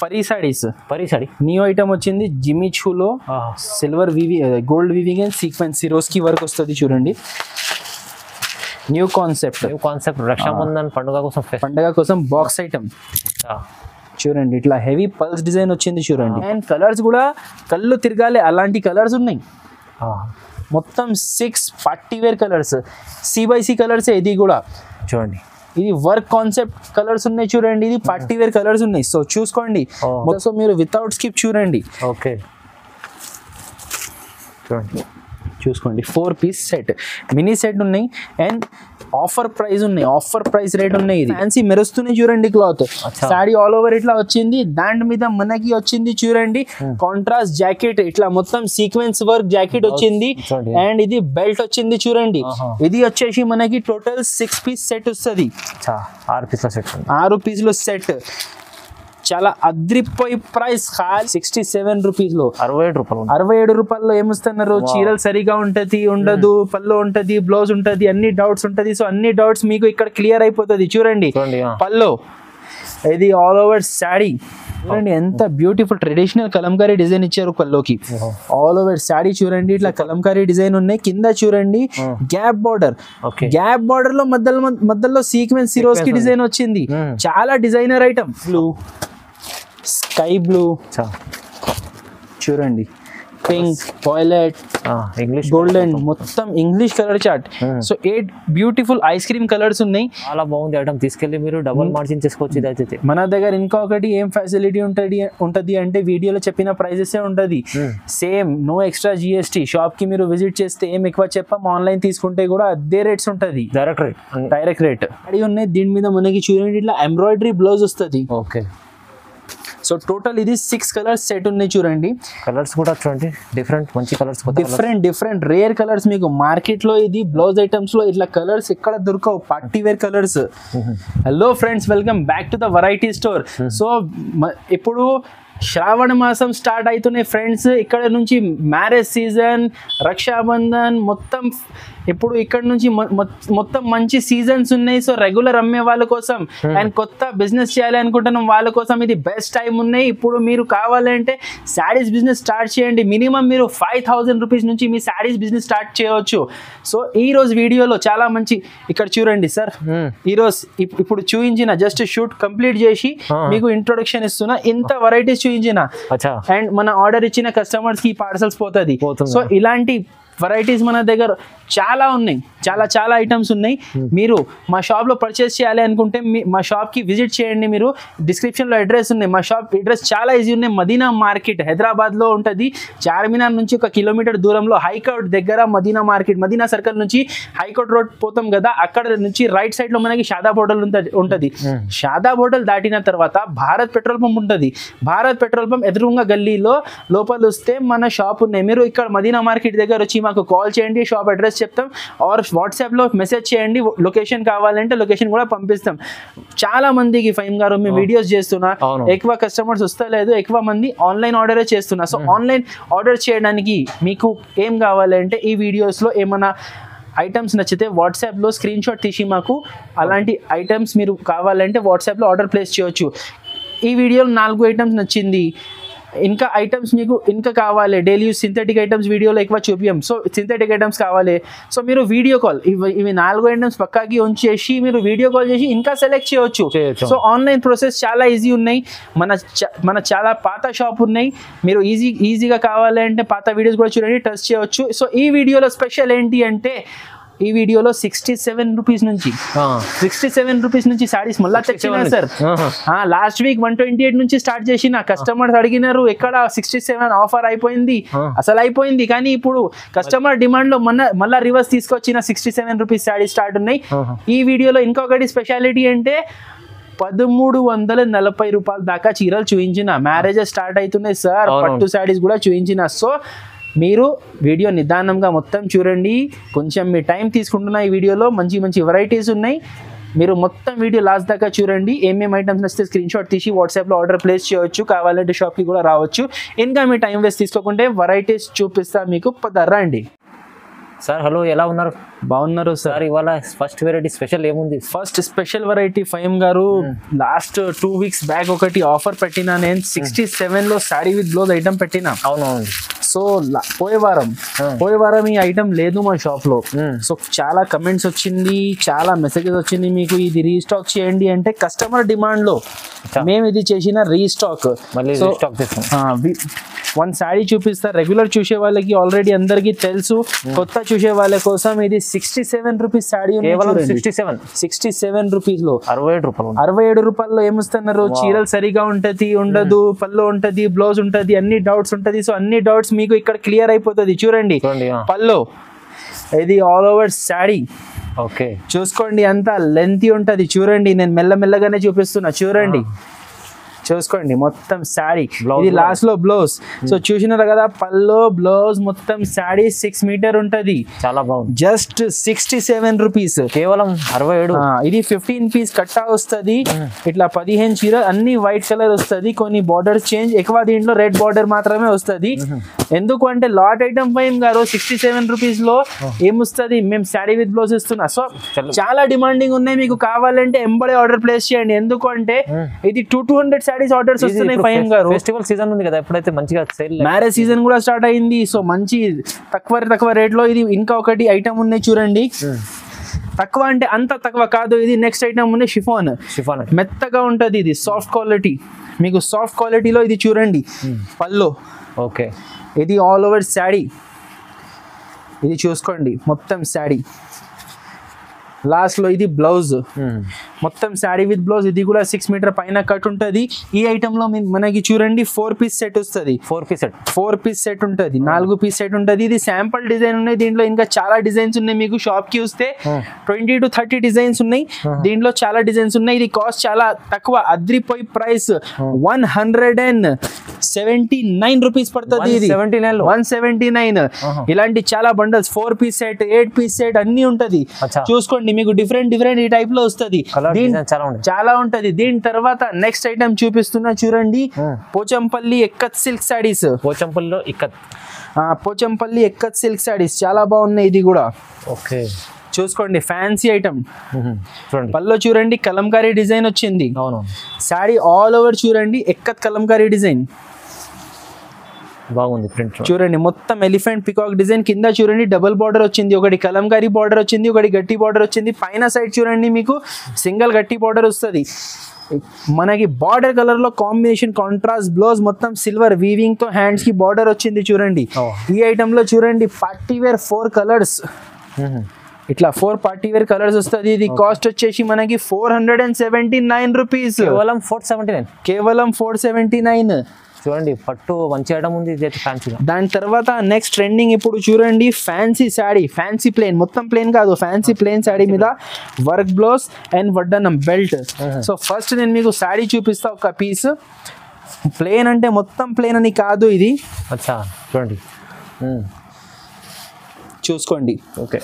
Pari saris Pari sari new item వచ్చింది జిమ్మి చూలో సిల్వర్ వివి gold weaving and sequence Swarovski work వస్తుంది చూడండి new concept new concept Rakshabandhan పండుగ కోసం ఫెస్ట్ పండగ కోసం బాక్స్ ఐటమ్ చూడండి ఇట్లా హెవీ పల్స్ డిజైన్ వచ్చింది చూడండి అండ్ కలర్స్ కూడా కళ్ళు తిరగాలి అలాంటి కలర్స్ ఉన్నాయి మొత్తం six party wear colours C by C colours ఇది కూడా చూడండి ఇది వర్క్ కాన్సెప్ట్ కలర్స్ ఉన్నాయి చూడండి ఇది పార్టీ వేర్ కలర్స్ ఉన్నాయి సో చూసుకోండి Oh. సో మీరు వితౌట్ స్కిప్ చూడండి ఓకే చూడండి చూసుకోండి four piece set mini set ఉన్నాయి అండ్ ఆఫర్ ప్రైస్ ఉన్నాయి ఆఫర్ ప్రైస్ రేట్ ఉన్నాయి ఇది ఫ్యాన్సీ మెరుస్తున్నాయి చూడండి క్లాత్ అచ్చా. సాడీ ఆల్ ఓవర్ ఇట్లా వచ్చింది దాని మీద మనకి వచ్చింది చూడండి కాంట్రాస్ట్ జాకెట్ ఇట్లా మొత్తం సీక్వెన్స్ వర్క్ జాకెట్ వచ్చింది చూడండి. అండ్ ఇది బెల్ట్ వచ్చింది చూడండి ఆహా. ఇది వచ్చేసి మనకి టోటల్ సిక్స్ పీస్ సెట్ వస్తుంది చా ఆరు పీస్ల సెట్ ఉంది ఆరు పీసులు సెట్ చాలా అద్రిపోయి ప్రైస్ సిక్స్టీ సెవెన్ రూపీస్ లో అరవై ఏడు రూపాయలు ఉంది అరవై ఏడు రూపాయల్లో ఏమిస్తున్నారు చీరలు సరిగా ఉంటది ఉండదు పళ్ళు ఉంటది బ్లౌజ్ ఉంటది అన్ని డౌట్స్ ఉంటది సో అన్ని డౌట్స్ మీకు ఇక్కడ క్లియర్ అయిపోతుంది చూడండి చూడండి ఆ. పల్లో ఇది ఆల్ ఓవర్ శాడీ చూడండి ఎంత బ్యూటిఫుల్ ట్రెడిషనల్ కలంకారీ డిజైన్ ఇచ్చారు పల్లోకి ఓహో. ఆల్ ఓవర్ శాడీ చూడండి ఇట్లా కలంకారీ డిజైన్ ఉన్నాయి కింద చూడండి Hmm. Gap border okay gap border లో మధ్యలో మధ్యలో సీక్వెన్స్ సిరోస్ కి ఉంది. డిజైన్ వచ్చింది Hmm. చాలా designer item blue sky blue చా చూడండి పింక్ వాయిలెట్ ఇంగ్లీష్ గోల్డెన్ మొత్తం English colour chart Hmm. So eight beautiful ice cream colours ఉన్నాయి చాలా బాగుంది ఐటమ్ తీసుకెళ్ళి మీరు డబుల్ మార్జిన్ చేసుకోవచ్చు ఇది అయితే మన దగ్గర ఇంకొకటి ఏం ఫెసిలిటీ ఉంటుంది ఉంటది అంటే వీడియోలో చెప్పిన ప్రైజెస్ ఉంటది same no extra GST shop కి మీరు విజిట్ చేస్తే ఏం ఎక్కువ చెప్పాం ఆన్లైన్ తీసుకుంటే కూడా అదే రేట్స్ ఉంటది డైరెక్ట్ రేట్ డైరెక్ట్ రేట్ అడి ఉన్నాయి దీని మీద మనకి చూడండి ఇట్లా ఎంబ్రాయిడరీ బ్లౌజ్ వస్తుంది ఓకే సో టోటల్ ఇది సిక్స్ కలర్స్ సెట్ ఉన్నాయి చూడండి కలర్స్ కూడా చూడండి డిఫరెంట్ మంచి కలర్స్ కొత్త colours. Different different rare colours మీకు మార్కెట్ లో ఇది బ్లౌజ్ ఐటమ్స్ లో ఇట్లా కలర్స్ ఎక్కడ దొరకవు party wear colours hello friends welcome back to the variety store so ఇప్పుడు శ్రావణ మాసం స్టార్ట్ అవుతున్నాయి ఫ్రెండ్స్ ఇక్కడ నుంచి మ్యారేజ్ సీజన్ రక్షాబంధన్ మొత్తం ఇప్పుడు ఇక్కడ నుంచి మొ- మొ- మొత్తం మంచి సీజన్స్ ఉన్నాయి సో రెగ్యులర్ అమ్మే వాళ్ళ కోసం అండ్ కొత్త బిజినెస్ చేయాలి అనుకుంటున్నాం వాళ్ళ కోసం ఇది బెస్ట్ టైం ఉన్నాయి ఇప్పుడు మీరు కావాలంటే శారీస్ బిజినెస్ స్టార్ట్ చేయండి మినిమం మీరు ఫైవ్ థౌసండ్ రూపీస్ నుంచి మీ శారీస్ బిజినెస్ స్టార్ట్ చేయవచ్చు సో ఈ రోజు వీడియోలో చాలా మంచి ఇక్కడ చూడండి సార్ Hmm. ఈ రోజు ఇప్- ఇప్పుడు చూపించిన జస్ట్ షూట్ కంప్లీట్ చేసి Ah. మీకు ఇంట్రొడక్షన్ ఇస్తున్నా ఇంత వెరైటీస్ చూపించిన అచ్చా అండ్ మన ఆర్డర్ ఇచ్చిన కస్టమర్స్ కి పార్సల్స్ పోతుంది పోతుంది. సో ఇలాంటి వెరైటీస్ మన దగ్గర చాలా ఉన్నాయి చాలా చాలా ఐటమ్స్ ఉన్నాయి మీరు మా షాప్ లో పర్చేస్ చేయాలి అనుకుంటే మీ- మా షాప్ కి విజిట్ చేయండి మీరు డిస్క్రిప్షన్ లో అడ్రస్ ఉన్నాయి మా షాప్ అడ్రస్ చాలా ఈజీ ఉన్నాయి మదీనా మార్కెట్ హైదరాబాద్ లో ఉంటుంది చార్మినార్ నుంచి ఒక కిలోమీటర్ దూరంలో హైకోర్ట్ దగ్గర మదీనా మార్కెట్ మదీనా సర్కిల్ నుంచి హైకోర్ట్ రోడ్ పోతాం కదా అక్కడ నుంచి రైట్ సైడ్ లో మనకి షాదాబ్ హోటల్ ఉంటది ఉంటది షాదాబ్ హోటల్ దాటిన తర్వాత భారత్ పెట్రోల్ పంప్ ఉంటుంది భారత్ పెట్రోల్ పంప్ ఎదురుగా గల్లీలో లోపల వస్తే మన షాప్ ఉన్నాయి మీరు ఇక్కడ మదీనా మార్కెట్ దగ్గర వచ్చి మాకు కాల్ చేయండి షాప్ అడ్రస్ చెప్తాం ఆర్ వాట్సాప్లో మెసేజ్ చేయండి లొకేషన్ కావాలంటే లొకేషన్ కూడా పంపిస్తాం చాలా మందికి ఫైమ్ గారు మేము వీడియోస్ చేస్తున్నా అవును. ఎక్కువ కస్టమర్స్ వస్తలేదు ఎక్కువ మంది ఆన్లైన్ ఆర్డరే చేస్తున్నా సో ఆన్లైన్ ఆర్డర్ చేయడానికి మీకు ఏం కావాలంటే ఈ వీడియోస్లో ఏమైనా ఐటమ్స్ నచ్చితే వాట్సాప్లో స్క్రీన్ షాట్ తీసి మాకు అలాంటి ఐటమ్స్ మీరు కావాలంటే వాట్సాప్లో ఆర్డర్ ప్లేస్ చేయొచ్చు ఈ వీడియోలో నాలుగు ఐటమ్స్ నచ్చింది ఇంకా ఐటమ్స్ మీకు ఇంకా కావాలి డైలీ యూస్ సింథటిక్ ఐటమ్స్ వీడియోలో ఎక్కువ చూపియం సో సింథటిక్ ఐటమ్స్ కావాలి సో మీరు వీడియో కాల్ ఇవి ఇవి నాలుగు ఐటమ్స్ పక్కాకి ఉంచేసి మీరు వీడియో కాల్ చేసి ఇంకా సెలెక్ట్ చేయొచ్చు చేయొచ్చు. సో ఆన్లైన్ ప్రాసెస్ చాలా ఈజీ ఉన్నాయి మన చ- మన చాలా పాత షాప్ ఉన్నాయి మీరు ఈజీ ఈజీగా కావాలంటే పాత వీడియోస్ కూడా చూడండి టచ్ చేయవచ్చు సో ఈ వీడియోలో స్పెషల్ ఏంటి అంటే ఈ వీడియోలో సిక్స్టీ సెవెన్ రూపీస్ నుంచి సిక్స్టీ సెవెన్ రూపీస్ నుంచి సారీస్ మళ్ళీ తెచ్చిన sir last week one twenty eight నుంచి స్టార్ట్ చేసిన కస్టమర్స్ అడిగినారు ఎక్కడ సిక్స్టీ సెవెన్ ఆఫర్ అయిపోయింది Ah. అసలు అయిపోయింది కానీ ఇప్పుడు కస్టమర్ డిమాండ్ లో మొన్న మళ్ళీ రివర్స్ తీసుకొచ్చిన sixty seven rupees sari start ఉన్నాయి ఆహా. ఈ వీడియోలో ఇంకొకటి స్పెషాలిటీ అంటే పదమూడు వందల నలభై రూపాయల దాకా చీరలు చూపించిన మ్యారేజెస్ స్టార్ట్ అవుతున్నాయి సార్ అవును. పట్టు శారీస్ కూడా చూపించిన సో మీరు వీడియో నిదానంగా మొత్తం చూడండి కొంచెం మీ టైం తీసుకుంటున్న ఈ వీడియోలో మంచి మంచి వెరైటీస్ ఉన్నాయి మీరు మొత్తం వీడియో లాస్ట్ దాకా చూడండి ఏమేమి ఐటమ్స్ నచ్చితే స్క్రీన్ షాట్ తీసి వాట్సాప్లో ఆర్డర్ ప్లేస్ చేయొచ్చు కావాలంటే షాప్కి కూడా రావచ్చు ఇంకా మీ టైం వేస్ట్ తీసుకోకుంటే వెరైటీస్ చూపిస్తా మీకు పద రండి సార్ హలో ఎలా ఉన్నారు బాగున్నారు సార్ సార్ ఇవాళ ఫస్ట్ వెరైటీ స్పెషల్ ఏముంది ఫస్ట్ స్పెషల్ వెరైటీ ఫైమ్ గారు లాస్ట్ టూ వీక్స్ బ్యాక్ ఒకటి ఆఫర్ పెట్టినా నేను సిక్స్టీ సెవెన్ లో సాడీ విత్ బ్లౌజ్ ఐటమ్ పెట్టినా అవునవును సో లా- పోయే వారం పోయే వారం ఈ ఐటమ్ లేదు మా షాప్ లో Hmm. సో చాలా కమెంట్స్ వచ్చింది చాలా మెసేజెస్ వచ్చింది మీకు ఇది రీస్టాక్ చేయండి అంటే కస్టమర్ డిమాండ్ లో అచ్చా. మేము ఇది చేసిన రీస్టాక్ మళ్ళీ సో స్టాక్ చేస్తాం వన్ శారీ చూపిస్తా రెగ్యులర్ చూసే వాళ్ళకి ఆల్రెడీ అందరికి తెలుసు కొత్త చూసే వాళ్ళ కోసం ఇది సిక్స్టీ సెవెన్ రూపీస్ శారీ కేవలం sixty seven sixty seven rupees లో అరవై ఏడు రూపాయలు ఉంది. అరవై ఏడు రూపాయల్లో ఏమిస్తున్నారు చీరలు సరిగా ఉంటది ఉండదు పళ్ళు ఉంటది బ్లౌజ్ ఉంటది అన్ని డౌట్స్ ఉంటది సో అన్ని డౌట్స్ మీకు ఇక్కడ క్లియర్ అయిపోతుంది చూడండి చూడండి ఆ. పల్లో ఇది ఆల్ ఓవర్ శారీ ఓకే చూసుకోండి అంత లెంతీ ఉంటది చూడండి నేను మెల్లమెల్లగానే చూపిస్తున్నా చూడండి చూసుకోండి మొత్తం శారీ Blouse ఇది కూడా. లాస్ట్ లో బ్లౌజ్ సో చూసినారు కదా పల్లో బ్లౌజ్ మొత్తం శారీ సిక్స్ మీటర్ ఉంటది చాలా బాగుంది జస్ట్ సిక్స్టీ సెవెన్ రూపీస్ కేవలం అరవై ఏడు ఆ, ఇది ఫిఫ్టీన్ పీస్ కట్టా వస్తుంది ఇట్లా పదిహేను చీర అన్ని వైట్ కలర్ వస్తుంది కొన్ని బార్డర్ చేంజ్ ఎక్కువ దీంట్లో రెడ్ బార్డర్ మాత్రమే వస్తుంది ఎందుకు అంటే లాట్ ఐటమ్ పైన గారు సిక్స్టీ సెవెన్ రూపీస్ లో ఏమొస్తుంది మేము శారీ విత్ బ్లౌజ్ ఇస్తున్నా సో చలో. చాలా డిమాండింగ్ ఉన్నాయి మీకు కావాలంటే ఎంబడే ఆర్డర్ ప్లేస్ చేయండి ఎందుకు అంటే ఇది two two hundred saris orders వస్తున్నాయి పైన గారు ఫెస్టివల్ సీజన్ ఉంది కదా ఎప్పుడైతే మంచిగా సేల్ మ్యారేజ్ సీజన్ కూడా స్టార్ట్ అయింది సో మంచి తక్కువ తక్కువ రేట్ లో ఇది ఇంకా ఒకటి ఐటమ్ ఉన్నాయి చూడండి తక్కువ అంటే అంత తక్కువ కాదు ఇది నెక్స్ట్ ఐటమ్ ఉంది షిఫాన్ షిఫాన్ మెత్తగా ఉంటది ఇది సాఫ్ట్ క్వాలిటీ మీకు సాఫ్ట్ క్వాలిటీలో ఇది చూడండి పల్లో ఓకే ఇది ఆల్ ఓవర్ శాడీ ఇది చూసుకోండి మొత్తం శాడీ లాస్ట్లో ఇది బ్లౌజ్ మొత్తం శారీ విత్ బ్లౌజ్ ఇది కూడా సిక్స్ మీటర్ పైన కట్ ఉంటుంది ఈ ఐటెంలో మనకి చూడండి ఫోర్ పీస్ సెట్ వస్తుంది four piece set four piece set ఉంటుంది నాలుగు పీస్ సెట్ ఉంటుంది ఇది శాంపుల్ డిజైన్ ఉన్నాయి దీంట్లో ఇంకా చాలా డిజైన్స్ ఉన్నాయి మీకు షాప్ కి వస్తే ట్వంటీ టు థర్టీ డిజైన్స్ ఉన్నాయి దీంట్లో చాలా డిజైన్స్ ఉన్నాయి ఇది కాస్ట్ చాలా తక్కువ అద్రిపోయి price one hundred and seventy nine rupees పడుతుంది ఇది సెవెంటీ నైన్ లో వన్ సెవెంటీ నైన్ ఇలాంటి చాలా bundles four piece set eight piece set అన్ని ఉంటది అచ్చా. చూసుకోండి మీకు డిఫరెంట్ డిఫరెంట్ ఈ టైప్ లో వస్తుంది కలర్ దీని డిజైన్ చాలా ఉంది చాలా ఉంటది దీని తర్వాత నెక్స్ట్ ఐటమ్ చూపిస్తున్నా చూడండి Hmm. పోచంపల్లి ఎక్కత్ సిల్క్ సారీస్ పోచంపల్లిలో ఇక్కడ పోచంపల్లి ఎక్కత్ సిల్క్ సారీస్ చాలా బాగున్నాయి ఇది కూడా ఓకే చూసుకోండి ఫ్యాన్సీ ఐటమ్ చూడండి పల్లో చూడండి కలంకారీ డిజైన్ వచ్చింది అవును సారీ ఆల్ ఓవర్ చూడండి ఎక్కత్ కలంకారీ డిజైన్ బాగుంది ప్రింట్ చూడండి మొత్తం ఎలిఫెంట్ పికాక్ డిజైన్ కింద చూడండి డబుల్ బార్డర్ వచ్చింది ఒకటి కలంకారీ బార్డర్ వచ్చింది ఒకటి గట్టి బార్డర్ వచ్చింది పైన సైడ్ చూడండి మీకు సింగిల్ గట్టి బార్డర్ వస్తుంది మనకి బార్డర్ కలర్ లో కాంబినేషన్ కాంట్రాస్ట్ బ్లౌజ్ మొత్తం సిల్వర్ వీవింగ్ తో హ్యాండ్స్ కి బార్డర్ వచ్చింది చూడండి Oh. ఈ ఐటమ్ లో చూడండి పార్టీ వేర్ ఫోర్ కలర్స్ ఇట్లా ఫోర్ పార్టీ వేర్ కలర్స్ వస్తుంది ఇది కాస్ట్ వచ్చేసి మనకి four hundred and seventy nine rupees కేవలం ఫోర్ సెవెంటీ నైన్ కేవలం ఫోర్ సెవెంటీ నైన్ చూడండి పట్టు మంచి ఐటమ్ ఉంది ఇది ఫ్యాన్సీగా దాని తర్వాత నెక్స్ట్ ట్రెండింగ్ ఇప్పుడు చూడండి ఫ్యాన్సీ శాడీ ఫ్యాన్సీ ప్లేన్ మొత్తం ప్లేన్ కాదు ఫ్యాన్సీ ప్లేన్ శాడీ మీద వర్క్ బ్లౌజ్ అండ్ వడ్డనం బెల్ట్ సో ఫస్ట్ నేను మీకు శాడీ చూపిస్తా ఒక పీస్ ప్లేన్ అంటే మొత్తం ప్లేన్ అని కాదు ఇది అచ్చా చూడండి చూసుకోండి ఓకే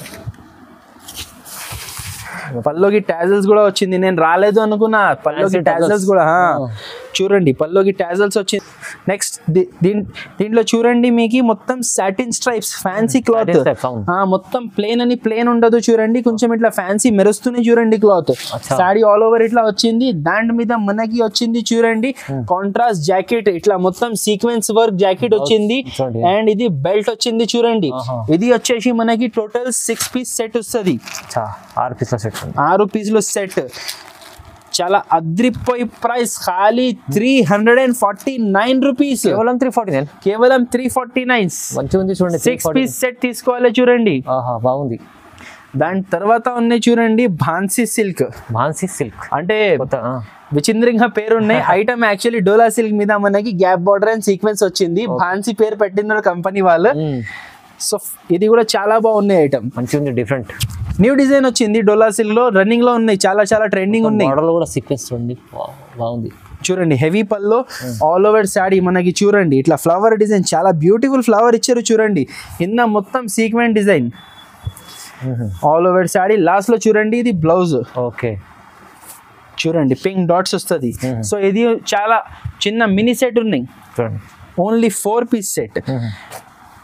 పల్లోకి టాజల్స్ కూడా వచ్చింది నేను రాలేదు అనుకున్నా పల్లోకి Fancy టాజల్స్ tassels. కూడా ఆ. Oh. చూడండి పల్లోకి టాజల్స్ వచ్చింది నెక్స్ట్ దీంట్లో చూడండి మీకు మొత్తం satin stripes fancy cloth Satin stripes, అవును. మొత్తం ప్లేన్ అని ప్లేన్ ఉండదు చూడండి కొంచెం ఇట్లా ఫ్యాన్సీ మెరుస్తూనే చూడండి క్లాత్ అచ్చా. సాడీ ఆల్ ఓవర్ ఇట్లా వచ్చింది దాని మీద మనకి వచ్చింది చూడండి కాంట్రాస్ట్ జాకెట్ ఇట్లా మొత్తం సీక్వెన్స్ వర్క్ జాకెట్ వచ్చింది చూడండి. అండ్ ఇది బెల్ట్ వచ్చింది చూడండి ఆహా. ఇది వచ్చేసి మనకి టోటల్ సిక్స్ పీస్ సెట్ వస్తుంది అచ్చా ఆరు పీస్ల సెట్ ఉంది ఆరు పీసులు సెట్ చాలా అద్రిపోయి ప్రైస్ ఖాళీ three hundred and forty nine rupees కేవలం త్రీ ఫార్టీ నైన్ కేవలం త్రీ ఫార్టీ నైన్ మంచిగా ఉంది చూడండి సిక్స్ పీస్ సెట్ తీసుకోవాలి చూడండి ఆహా బాగుంది దాని తర్వాత ఉన్నాయి చూడండి భాన్సీ సిల్క్ మాన్సీ సిల్క్ అంటే కొత్త ఆ. విచిత్రంగా పేరు ఉన్నాయి ఐటమ్ యాక్చువల్లీ డోలా సిల్క్ మీద మనకి గ్యాప్ బార్డర్ అండ్ సీక్వెన్స్ వచ్చింది భాన్సీ పేరు పెట్టిన కంపెనీ వాళ్ళు మ్మ్. సో ఇది కూడా చాలా బాగున్నాయి ఐటమ్ మంచిగా ఉంది డిఫరెంట్ న్యూ డిజైన్ వచ్చింది డోలా సిల్క్ లో రన్నింగ్ లో ఉన్నాయి చాలా చాలా ట్రెండింగ్ ఉన్నాయి మోడల్ కూడా సీక్వెన్స్ చూడండి వా- బాగుంది చూడండి heavy pallu all over sari మనకి చూడండి ఇట్లా ఫ్లవర్ డిజైన్ చాలా బ్యూటిఫుల్ ఫ్లవర్ ఇచ్చారు చూడండి కింద మొత్తం sequent design all over sari last లో చూడండి ఇది బ్లౌజ్ ఓకే చూడండి పింక్ డాట్స్ వస్తుంది సో ఇది చాలా చిన్న మినీ సెట్ ఉన్నాయి చూడండి ఓన్లీ ఫోర్ పీస్ సెట్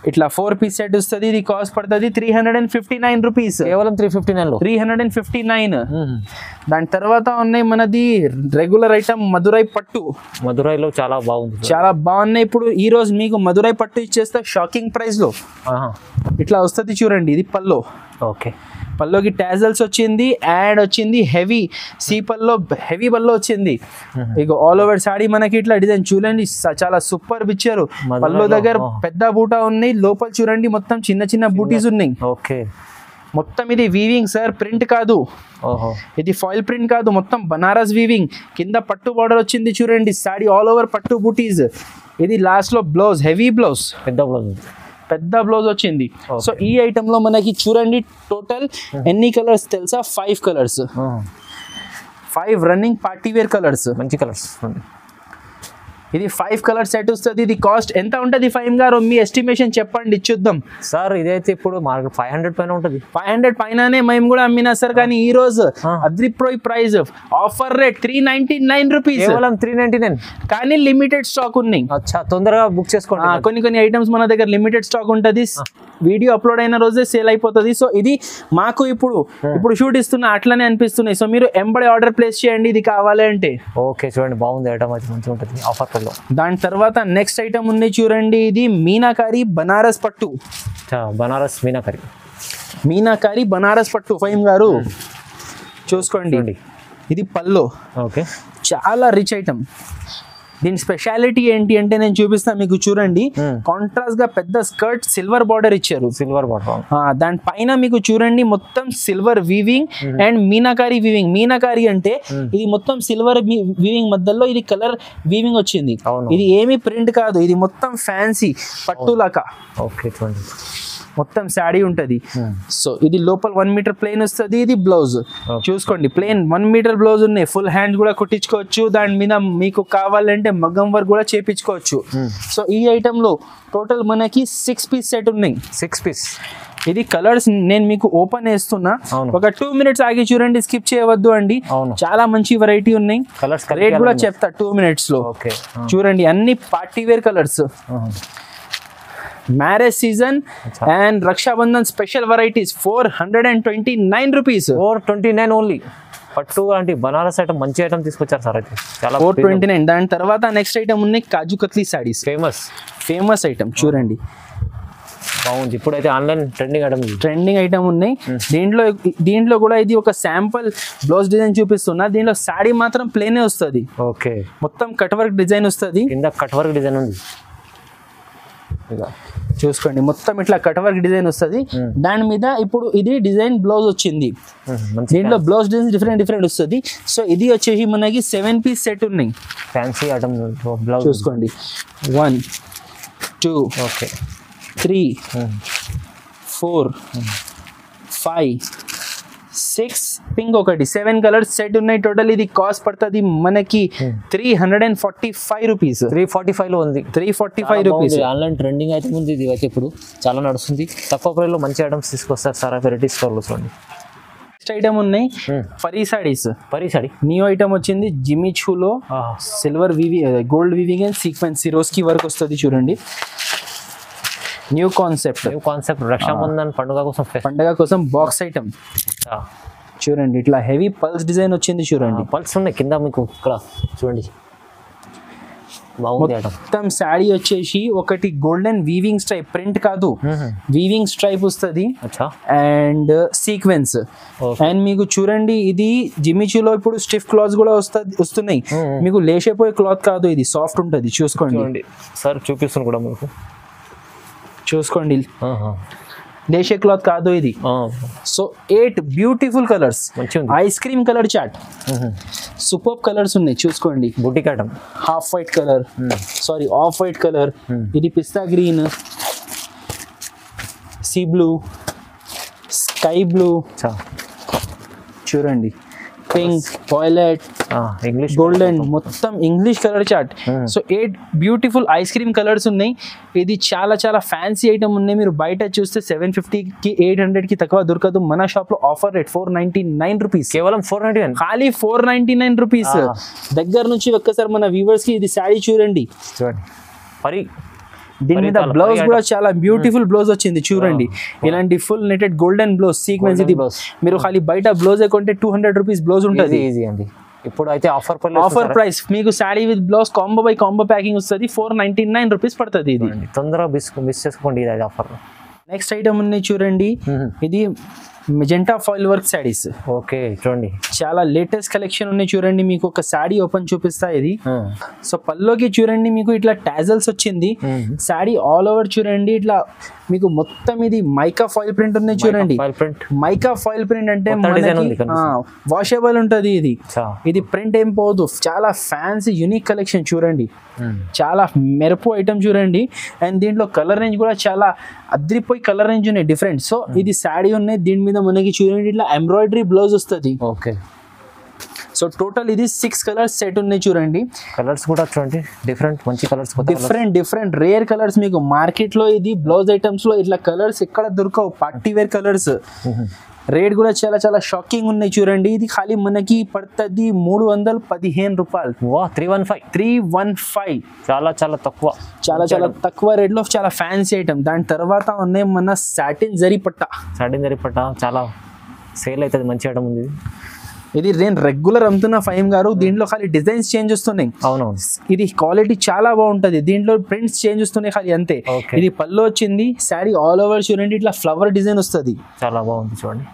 ఇట్లా ఫోర్ పీస్ సెట్ వస్తుంది ఇది కాస్ట్ పడుతుంది three hundred and fifty nine rupees కేవలం త్రీ ఫిఫ్టీ నైన్ లో three hundred and fifty nine దాని తర్వాత ఉన్నాయి మనది రెగ్యులర్ ఐటమ్ మధురై పట్టు మధురైలో చాలా బాగుంది చాలా బాగున్నాయి ఇప్పుడు ఈ రోజు మీకు మధురై పట్టు ఇచ్చేస్తే షాకింగ్ ప్రైస్ లో ఇట్లా వస్తుంది చూడండి ఇది పల్లో ఓకే పల్లోకి టాజల్స్ వచ్చింది యాడ్ వచ్చింది heavy see pallu heavy pallu వచ్చింది ఇక ఆల్ ఓవర్ సాడీ మనకి ఇట్లా డిజైన్ చూడండి స- చాలా సూపర్ ఇచ్చారు మధురైలో, పల్లో దగ్గర ఆ. పెద్ద బూటా ఉన్నాయి లోపల చూడండి మొత్తం చిన్న చిన్న బూటీస్ ఉన్నాయి ఓకే మొత్తం ఇది వీవింగ్ సార్ ప్రింట్ కాదు ఓహో ఇది ఫాయిల్ ప్రింట్ కాదు మొత్తం బనారస్ వీవింగ్ కింద పట్టు బార్డర్ వచ్చింది చూడండి సాడీ ఆల్ ఓవర్ పట్టు బూటీస్ ఇది లాస్ట్ లో బ్లౌజ్ హెవీ బ్లౌజ్ పెద్ద బ్లౌజ్ పెద్ద బ్లౌజ్ వచ్చింది Okay. సో ఈ ఐటమ్ లో మనకి చూడండి టోటల్ ఎన్ని కలర్స్ తెలుసా five colours five running party wear colours మంచి కలర్స్ ఇది ఫైవ్ కలర్ సెట్ వస్తుంది ఇది కాస్ట్ ఎంత ఉంటుంది ఫైవ్ గారు మీ ఎస్టిమేషన్ చెప్పండి చూద్దాం సార్ ఇదైతే ఇప్పుడు మార్కెట్ ఫైవ్ హండ్రెడ్ పైన ఉంటుంది ఫైవ్ హండ్రెడ్ పైననే మేము కూడా అమ్మినా సార్ కానీ ఈ రోజు Ah. అద్రిప్రోయ్ price offer rate three ninety nine rupees కేవలం త్రీ నైన్టీ నైన్ కానీ లిమిటెడ్ స్టాక్ ఉన్నాయి అచ్చా తొందరగా బుక్ చేసుకోండి ఆ, కొన్ని కొన్ని ఐటమ్స్ మన దగ్గర లిమిటెడ్ స్టాక్ ఉంటుంది వీడియో అప్లోడ్ అయిన రోజే సేల్ అయిపోతుంది సో ఇది మాకు ఇప్పుడు ఇప్పుడు షూట్ ఇస్తున్నా అట్లనే అనిపిస్తున్నాయి సో మీరు ఎంబడి ఆర్డర్ ప్లేస్ చేయండి ఇది కావాలి అంటే ఓకే చూడండి బాగుంది ఐటమ్ అది మంచిగా ఉంటుంది ఆఫర్లో దాని తర్వాత నెక్స్ట్ ఐటమ్ ఉంది చూడండి ఇది మీనాకారి బనారస్ పట్టు బనారస్ మీనాకరి మీనాకారి బనారస్ పట్టు ఫైమ్ గారు చూసుకోండి చూడండి. ఇది పల్లో ఓకే చాలా రిచ్ ఐటమ్ దీని స్పెషాలిటీ ఏంటి అంటే నేను చూపిస్తాను మీకు చూడండి Hmm. కాంట్రాస్ట్ గా పెద్ద స్కర్ట్ సిల్వర్ బార్డర్ ఇచ్చారు సిల్వర్ బాటమ్ ఆ, దాని పైన మీకు చూడండి మొత్తం silver weaving and meenakari weaving meenakari అంటే ఇది మొత్తం సిల్వర్ వీవింగ్ మధ్యలో ఇది కలర్ వీవింగ్ వచ్చింది అవును. ఇది ఏమి ప్రింట్ కాదు ఇది మొత్తం ఫ్యాన్సీ పట్టులాగా ఓకే చూడండి మొత్తం శాడీ ఉంటది Hmm. సో ఇది లోపల వన్ మీటర్ ప్లేన్ వస్తుంది ఇది బ్లౌజ్ Okay. చూసుకోండి ప్లేన్ వన్ మీటర్ బ్లౌజ్ ఉన్నాయి ఫుల్ హ్యాండ్ కూడా కుట్టించుకోవచ్చు దాని మీద మీకు కావాలంటే మగ్గం వర్క్ కూడా చేపించుకోవచ్చు Hmm. సో ఈ ఐటమ్ లో టోటల్ మనకి సిక్స్ పీస్ సెట్ ఉన్నాయి సిక్స్ పీస్ ఇది కలర్స్ నేను మీకు ఓపెన్ చేస్తున్నా అవును. ఒక టూ మినిట్స్ ఆగి చూడండి స్కిప్ చేయవద్దు అండి అవును. చాలా మంచి వెరైటీ ఉన్నాయి కలర్స్ రేట్ కూడా చెప్తా టూ మినిట్స్ లో ఓకే చూడండి అన్ని party wear colours marriage season అచ్చా. And Rakshabandhan special varieties four hundred and twenty nine rupees four twenty nine only పట్టు లాంటి బనారస్ ఐటమ్ మంచి ఐటమ్ తీసుకొచ్చారు సార్ అయితే చాలా ఫోర్ ట్వంటీ నైన్ దాని తర్వాత నెక్స్ట్ ఐటమ్ ఉన్నాయి kaju katli saris famous famous item చూడండి బాగుంది ఇప్పుడైతే ఆన్లైన్ ట్రెండింగ్ ఐటమ్ ఇది ట్రెండింగ్ ఐటమ్ ఉన్నాయి దీంట్లో దీంట్లో కూడా ఇది ఒక శాంపుల్ బ్లౌజ్ డిజైన్ చూపిస్తున్నా దీంట్లో శారీ మాత్రం ప్లేనే వస్తుంది ఓకే మొత్తం కట్ వర్క్ డిజైన్ వస్తుంది కింద కట్ వర్క్ డిజైన్ ఉంది ఇక చూసుకోండి మొత్తం ఇట్లా కట్ వర్క్ డిజైన్ వస్తుంది Hmm. దాని మీద ఇప్పుడు ఇది డిజైన్ బ్లౌజ్ వచ్చింది ఉమ్, మంచి దీంట్లో బ్లౌజ్ డిజైన్ డిఫరెంట్ డిఫరెంట్ వస్తుంది సో ఇది వచ్చేసి మనకి సెవెన్ పీస్ సెట్ ఉన్నాయి ఫ్యాన్సీ ఐటమ్ బ్లౌజ్ చూసుకోండి one two okay three four five six pink ఒకటి సెవెన్ కలర్స్ సెట్ ఉన్నాయి టోటల్ ఇది కాస్ట్ పడుతుంది మనకి three hundred and forty five rupees three forty five లో ఉంది three forty five rupees online trending అయితే ఉంది ఇది అయితే ఇప్పుడు చాలా నడుస్తుంది తక్కువ ప్రైస్ లో మంచి ఐటమ్స్ తీసుకొస్తారు సార్ వెరైటీ స్టోర్ లో చూడండి నెక్స్ట్ ఐటమ్ ఉన్నాయి Hmm. Pari saris Pari sari new item వచ్చింది జిమ్మి చూలో సిల్వర్ వివి gold weaving and sequence Swarovski work వస్తుంది చూడండి new concept new concept Rakshabandhan పండుగ కోసం ఫెస్ట్ పండగ కోసం బాక్స్ ఐటమ్ చూడండి ఇట్లా హెవీ పల్స్ డిజైన్ వచ్చింది చూడండి పల్స్ ఉన్నాయి కింద మీకు ఇక్కడ చూడండి బాగుంది ఐటమ్ మొత్తం శాడీ వచ్చేసి ఒకటి గోల్డెన్ వీవింగ్ స్ట్రైప్ ప్రింట్ కాదు వీవింగ్ స్ట్రైప్ వస్తుంది అచ్చా అండ్ సీక్వెన్స్ Okay. అండ్ మీకు చూడండి ఇది జిమ్మిచూలో ఇప్పుడు స్టిఫ్ క్లాత్ కూడా వస్తుంది వస్తున్నాయి Hmm. మీకు లేచిపోయే క్లాత్ కాదు ఇది సాఫ్ట్ ఉంటుంది చూసుకోండి చూడండి సార్ చూపిస్తాను కూడా మీకు చూసుకోండి ఆహా. లేచే క్లాత్ కాదు ఇది ఆ, సో ఎయిట్ బ్యూటిఫుల్ కలర్స్ మంచిగా ఉంది ice cream colour chart super colours ఉన్నాయి చూసుకోండి boutique item half white colour sari off white colour Hmm. ఇది pista green sea blue sky blue అచ్చా చూడండి పింక్ వాయిలెట్ ఇంగ్లీష్ గోల్డెన్ మొత్తం English colour chart Hmm. So eight beautiful ice cream colours ఉన్నాయి ఇది చాలా చాలా ఫ్యాన్సీ ఐటమ్ ఉన్నాయి మీరు బయట చూస్తే సెవెన్ ఫిఫ్టీకి ఎయిట్ హండ్రెడ్కి తక్కువ దొరకదు మన షాప్లో offer rate four ninety nine rupees కేవలం ఫోర్ నైన్టీ నైన్ ఖాళీ four ninety nine rupees Ah. దగ్గర నుంచి ఒక్కసారి మన వ్యూవర్స్కి ఇది శారీ చూడండి చూడండి పరి దీని మీద చాలా బ్లౌజ్ high కూడా చాలా బ్యూటిఫుల్ బ్లౌజ్ వచ్చింది చూడండి ఇలాంటి full netted golden blouse sequence ఇది blouse. మీరు ఖాళీ బయట బ్లౌజ్ కొంటే టూ హండ్రెడ్ రూపీస్ బ్లౌజ్ ఉంటుంది ఈజీ ఈజీ అండి ఇప్పుడు అయితే ఆఫర్ పర్లేదు ఆఫర్ ప్రైస్ మీకు sari with blouse combo by combo packing వస్తుంది ఫోర్ నైన్టీ నైన్ రూపీస్ పడుతుంది ఇది తొందరగా మిస్ మిస్ చేసుకోండి ఇది ఆఫర్ నెక్స్ట్ ఐటమ్ ఉన్నాయి చూడండి ఇది magenta foil work saris okay చూడండి చాలా లేటెస్ట్ కలెక్షన్ ఉన్నాయి చూడండి మీకు ఒక శారీ ఓపెన్ చూపిస్తా ఇది సో పల్లోకి చూడండి మీకు ఇట్లా టాజల్స్ వచ్చింది శారీ ఆల్ ఓవర్ చూడండి ఇట్లా మీకు మొత్తం ఇది మైకా ఫాయిల్ ప్రింట్ ఉన్నాయి చూడండి foil print mica foil print అంటే కొత్త design ఉంది కనిపిస్తుంది. వాషబుల్ ఉంటది ఇది చా ఇది ప్రింట్ ఏం పోదు చాలా ఫ్యాన్సీ యూనిక్ కలెక్షన్ చూడండి చాలా మెరుపు ఐటమ్ చూడండి అండ్ దీంట్లో కలర్ రేంజ్ కూడా చాలా అద్రిపోయి కలర్ రేంజ్ ఉన్నాయి డిఫరెంట్ సో ఇది శారీ ఉన్నాయి దీని మీద మనకి చూడండి ఇట్లా ఎంబ్రాయిడరీ బ్లౌజ్ వస్తుంది ఓకే సో టోటల్ ఇది సిక్స్ కలర్స్ సెట్ ఉన్నాయి చూడండి కలర్స్ కూడా చూడండి డిఫరెంట్ మంచి కలర్స్ కొత్త డిఫరెంట్ డిఫరెంట్ రేర్ కలర్స్ మీకు మార్కెట్ లో ఇది బ్లౌజ్ ఐటమ్స్ లో ఇట్లా కలర్స్ ఎక్కడ దొరకవు పార్టీ వేర్ కలర్స్ రేట్ కూడా చాలా చాలా షాకింగ్ ఉన్నాయి చూడండి ఇది ఖాళీ మనకి పడుతుంది మూడు వందల పదిహేను రూపాయలు వా three one five three one five చాలా చాలా తక్కువ చాలా చాలా తక్కువ రేట్ లో చాలా ఫ్యాన్సీ ఐటమ్ దాని తర్వాత ఉన్నాయి మన సాటిన్ జరీ పట్ట సడన్ జరి పట్ట చాలా సేల్ అవుతుంది మంచి ఐటమ్ ఉంది ఇది నేను రెగ్యులర్ అమ్ముతున్న ఫైమ్ గారు దీంట్లో ఖాళీ డిజైన్స్ చేంజ్ వస్తున్నాయి అవునవును ఇది క్వాలిటీ చాలా బాగుంటది దీంట్లో ప్రింట్స్ చేంజ్ వస్తున్నాయి ఖాళీ అంతే Okay. ఇది పళ్ళు వచ్చింది శారీ ఆల్ ఓవర్ చూడండి ఇట్లా ఫ్లవర్ డిజైన్ వస్తుంది చాలా బాగుంది చూడండి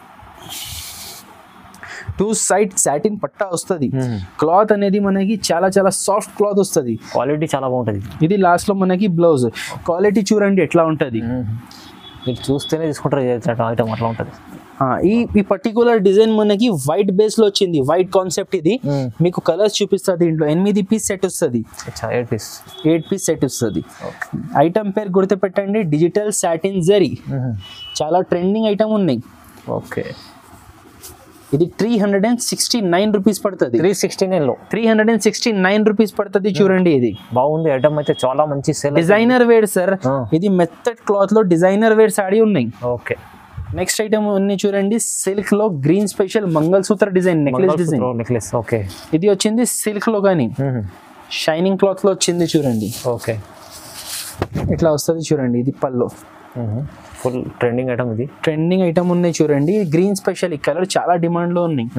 టూ సైడ్ సాటిన్ పట్టా వస్తుంది Hmm. క్లాత్ అనేది మనకి చాలా చాలా సాఫ్ట్ క్లాత్ వస్తుంది క్వాలిటీ చాలా బాగుంటుంది ఇది లాస్ట్ లో మనకి బ్లౌజ్ క్వాలిటీ చూడండి ఎట్లా ఉంటది మీరు చూస్తేనే తీసుకుంటారు ఐటమ్ అట్లా ఉంటుంది ఆ, ఈ ఈ పర్టికులర్ డిజైన్ మనకి వైట్ బేస్ లో వచ్చింది వైట్ కాన్సెప్ట్ ఇది మీకు కలర్స్ చూపిస్తా దీంట్లో ఎనిమిది పీస్ సెట్ వస్తుంది అచ్చా eight piece eight piece set వస్తుంది ఐటమ్ పేరు గుర్తుపెట్టండి డిజిటల్ సాటిన్ జరీ చాలా ట్రెండింగ్ ఐటమ్ ఉన్నాయి ఓకే ఇది three hundred and sixty nine rupees పడుతుంది త్రీ సిక్స్టీ నైన్లో three hundred and sixty nine rupees పడుతుంది చూడండి ఇది బాగుంది ఐటమ్ అయితే చాలా మంచి sale designer wear sir Ah. ఇది మెత్తడ్ క్లాత్ లో డిజైనర్ వేర్ సాడీ ఉన్నాయి ఓకే నెక్స్ట్ ఐటమ్ ఉన్నాయి చూడండి సిల్క్ లో green special mangalsutra design necklace design necklace okay ఇది వచ్చింది సిల్క్ లో కానీ షైనింగ్ క్లాత్ లో వచ్చింది చూడండి ఓకే ఇట్లా వస్తుంది చూడండి ఇది పల్లో ఫుల్ ట్రెండింగ్ ఐటమ్ ఇది ట్రెండింగ్ ఐటమ్ ఉన్నాయి చూడండి గ్రీన్ స్పెషల్ ఈ కలర్ చాలా డిమాండ్ లో ఉన్నాయి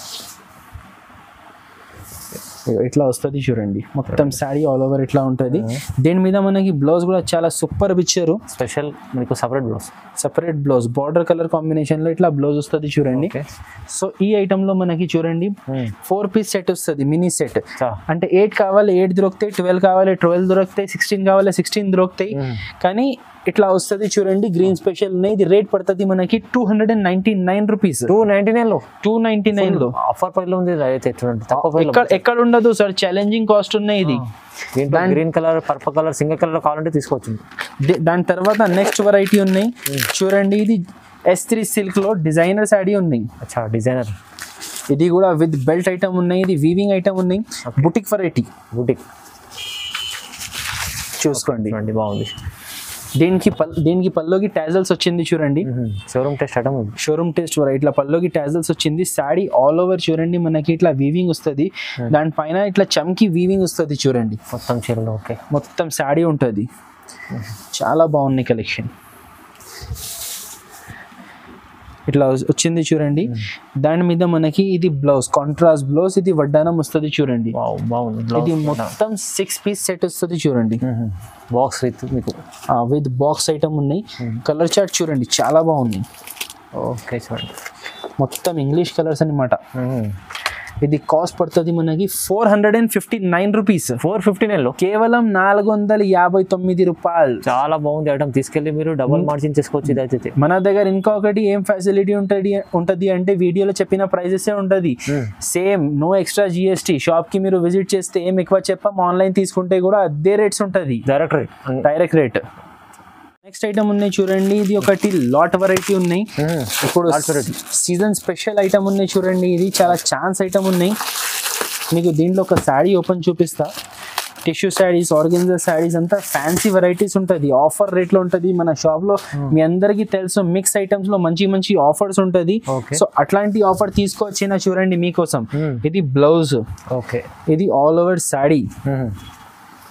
ఇగో ఇట్లా వస్తుంది చూడండి మొత్తం శారీ ఆల్ ఓవర్ ఇట్లా ఉంటుంది దీని మీద మనకి బ్లౌజ్ కూడా చాలా సూపర్ ఇచ్చారు స్పెషల్ మీకు separate blouse separate blouse border colour combination లో ఇట్లా బ్లౌజ్ వస్తుంది చూడండి ఓకే సో ఈ ఐటమ్ లో మనకి చూడండి ఫోర్ పీస్ సెట్ వస్తుంది మినీ సెట్ చా అంటే ఎయిట్ కావాలి ఎయిట్ దొరుకుతాయి ట్వెల్వ్ కావాలి ట్వెల్వ్ దొరుకుతాయి సిక్స్టీన్ కావాలి సిక్స్టీన్ దొరుకుతాయి కానీ ఇట్లా వస్తుంది చూడండి గ్రీన్ స్పెషల్ ఉన్నాయి ఇది రేట్ పడుతుంది మనకి two hundred and ninety nine rupees two ninety నైన్లో టూ నైన్టీ నైన్ లో ఆఫర్ ప్రైస్లో ఉంది అయితే చూడండి తక్కువ ప్రైస్లో ఎక్కడ ఎక్కడ ఉండదు సార్ ఛాలెంజింగ్ కాస్ట్ ఉన్నాయి ఇది దీంట్లో green colour purple colour single colour కావాలంటే తీసుకోవచ్చు ది- దాని తర్వాత నెక్స్ట్ వెరైటీ ఉన్నాయి చూడండి ఇది ఎస్ త్రీ సిల్క్ లో డిజైనర్ శాడీ ఉన్నాయి అచ్చా డిజైనర్ ఇది కూడా విత్ బెల్ట్ ఐటమ్ ఉన్నాయి ఇది వీవింగ్ ఐటమ్ ఉన్నాయి బుటిక్ వెరైటీ బూటిక్ చూసుకోండి చూడండి బాగుంది దీనికి పల్ దీనికి పల్లోకి టాజల్స్ వచ్చింది చూడండి షోరూమ్ టెస్ట్ ఐటమ్ ఉంది షోరూమ్ టెస్ట్ వర ఇట్లా పల్లోకి టాజల్స్ వచ్చింది శాడీ ఆల్ ఓవర్ చూడండి మనకి ఇట్లా వీవింగ్ వస్తుంది దానిపైన ఇట్లా చమ్కి వీవింగ్ వస్తుంది చూడండి మొత్తం చీరలు ఓకే మొత్తం శాడీ ఉంటుంది చాలా బాగున్నాయి కలెక్షన్ ఇట్లా వచ్చింది చూడంండి దాని మీద మనకి ఇది బ్లౌజ్ కాంట్రాస్ట్ బ్లౌజ్ ఇది వడ్డానం వస్తుంది చూడండి వావ్ బాగుంది ఇది మొత్తం సిక్స్ పీస్ సెట్ వస్తుంది చూడండి బాక్స్ విత్ మీకు విత్ బాక్స్ ఐటమ్ ఉన్నాయి కలర్ చార్ట్ చూడండి చాలా బాగుంది ఓకే చూడండి మొత్తం ఇంగ్లీష్ కలర్స్ అన్నమాట ఇది కాస్ట్ పడుతుంది మనకి four hundred and fifty nine rupees four fifty నైన్లో కేవలం నాలుగు వందల యాభై తొమ్మిది రూపాయలు చాలా బాగుంది ఐటమ్ తీసుకెళ్ళి మీరు డబల్ మార్జిన్ చేసుకోవచ్చు ఇది అయితే మన దగ్గర ఇంకొకటి ఏం ఫెసిలిటీ ఉంటుంది ఉంటది అంటే వీడియోలో చెప్పిన ప్రైజెస్ ఉంటది same no extra GST shop కి మీరు విజిట్ చేస్తే ఏం ఎక్కువ చెప్పాం ఆన్లైన్ తీసుకుంటే కూడా అదే రేట్స్ ఉంటది direct rate direct rate next item ఉన్నాయి చూడండి ఇది ఒకటి లాట్ వెరైటీ ఉన్నాయి ఇప్పుడు సీజన్ స్పెషల్ ఐటమ్ ఉన్నాయి చూడండి ఇది చాలా ఛాన్స్ ఐటమ్ ఉన్నాయి మీకు దీంట్లో ఒక శారీ ఓపెన్ చూపిస్తా టిష్యూ శారీస్ ఆర్గెన్జర్ శారీస్ అంతా ఫ్యాన్సీ వెరైటీస్ ఉంటుంది ఆఫర్ రేట్లో ఉంటుంది మన షాప్ లో మీ అందరికీ తెలుసు మిక్స్ ఐటమ్స్ లో మంచి మంచి ఆఫర్స్ ఉంటుంది Okay. సో అట్లాంటి ఆఫర్ తీసుకొచ్చిన చూడండి మీకోసం ఇది బ్లౌజ్ ఓకే ఇది ఆల్ ఓవర్ శారీ